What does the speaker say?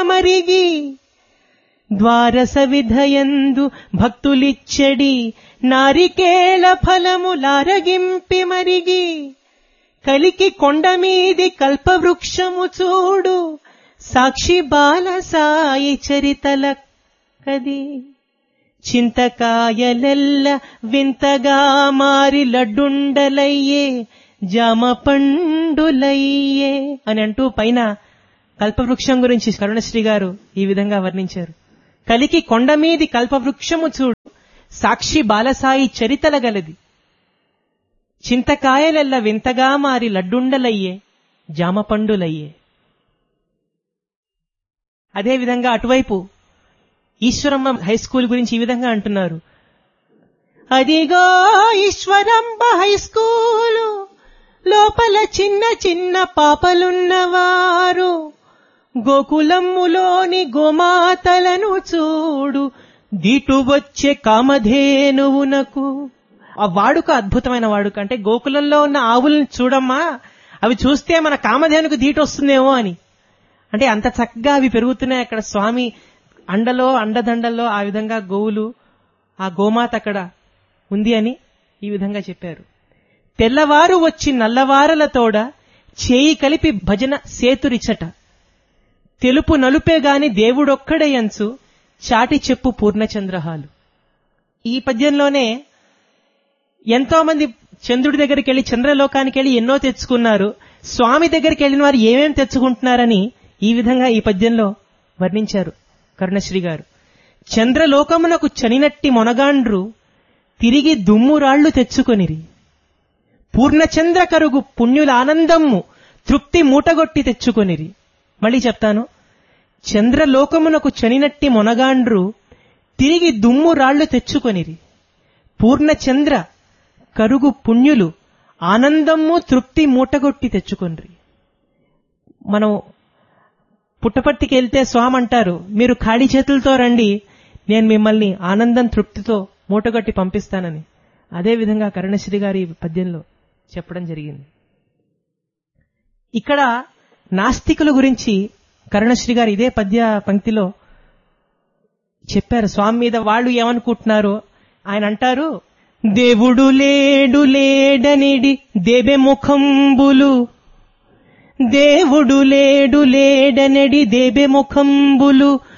మరిగి ద్వారస విధయందు భక్తులిచ్చడి నారికేళ ఫలములారగింపి మరిగి కలికి కొండ మీది కల్పవృక్షము చూడు సాక్షి బాల సాయి చరితల కది చింతకాయలెల్ల వింతగా మారి లడ్డుండలయ్యే జామ పండులయ్యే అని అంటూ పైన కల్పవృక్షం గురించి కరుణశ్రీ గారు ఈ విధంగా వర్ణించారు కలికి కొండ మీది కల్పవృక్షము చూడు సాక్షి బాలసాయి చరితల గలది చింతకాయలెల్ల వింతగా మారి లడ్డుండలయ్యే జామ పండులయ్యే అదేవిధంగా అటువైపు ఈశ్వరమ్మ హై స్కూల్ గురించి ఈ విధంగా అంటున్నారు అదిగో ఈశ్వరంబ హై స్కూలు లోపల చిన్న చిన్న పాపలున్నవారు గోకులమ్ములోని గోమాతలను చూడు దీటు వచ్చే కామధేనువునకు ఆ వాడుక అద్భుతమైన వాడుక అంటే గోకులంలో ఉన్న ఆవులను చూడమ్మా అవి చూస్తే మన కామధేనుకు దీటు వస్తుందేమో అని అంటే అంత చక్కగా అవి పెరుగుతున్నాయి అక్కడ స్వామి అండలో అండదండల్లో ఆ విధంగా గోవులు ఆ గోమాత అక్కడ ఉంది అని ఈ విధంగా చెప్పారు తెల్లవారు వచ్చి నల్లవారలతోడ చేయి కలిపి భజన సేతురిచట తెలుపు నలుపే గాని దేవుడొక్కడయంచు చాటి చెప్పు పూర్ణచంద్రహాలు ఈ పద్యంలోనే ఎంతో మంది చంద్రుడి దగ్గరికి వెళ్లి చంద్రలోకానికి వెళ్లి ఎన్నో తెచ్చుకున్నారు స్వామి దగ్గరికి వెళ్లిన వారు ఏమేం తెచ్చుకుంటున్నారని ఈ విధంగా ఈ పద్యంలో వర్ణించారు కరుణశ్రీ గారు చంద్రలోకమునకు చనినట్టి మొనగాండ్రు తిరిగి దుమ్మురాళ్లు తెచ్చుకొనిరి పూర్ణచంద్ర కరుగు పుణ్యుల ఆనందమ్ము తృప్తి మూటగొట్టి తెచ్చుకొనిరి మళ్ళీ చెప్తాను చంద్రలోకమునకు చనినట్టి మొనగాండ్రు తిరిగి దుమ్ము రాళ్లు తెచ్చుకొనిరి పూర్ణచంద్ర కరుగు పుణ్యులు ఆనందము తృప్తి మూటగొట్టి తెచ్చుకొనిరి మనం పుట్టపర్తికి వెళ్తే స్వామి అంటారు మీరు ఖాళీ చేతులతో రండి నేను మిమ్మల్ని ఆనందం తృప్తితో మూటగొట్టి పంపిస్తానని అదేవిధంగా కరుణశ్రీ గారి పద్యంలో చెప్పడం జరిగింది ఇక్కడ నాస్తికుల గురించి కరుణశ్రీ గారు ఇదే పద్య పంక్తిలో చెప్పారు స్వామి మీద వాళ్ళు ఏమనుకుంటున్నారో ఆయన అంటారు దేవుడు లేడు లేడనిడి దేబె ముఖంబులు దేవుడు లేడు లేడనడి దేబె ముఖంబులు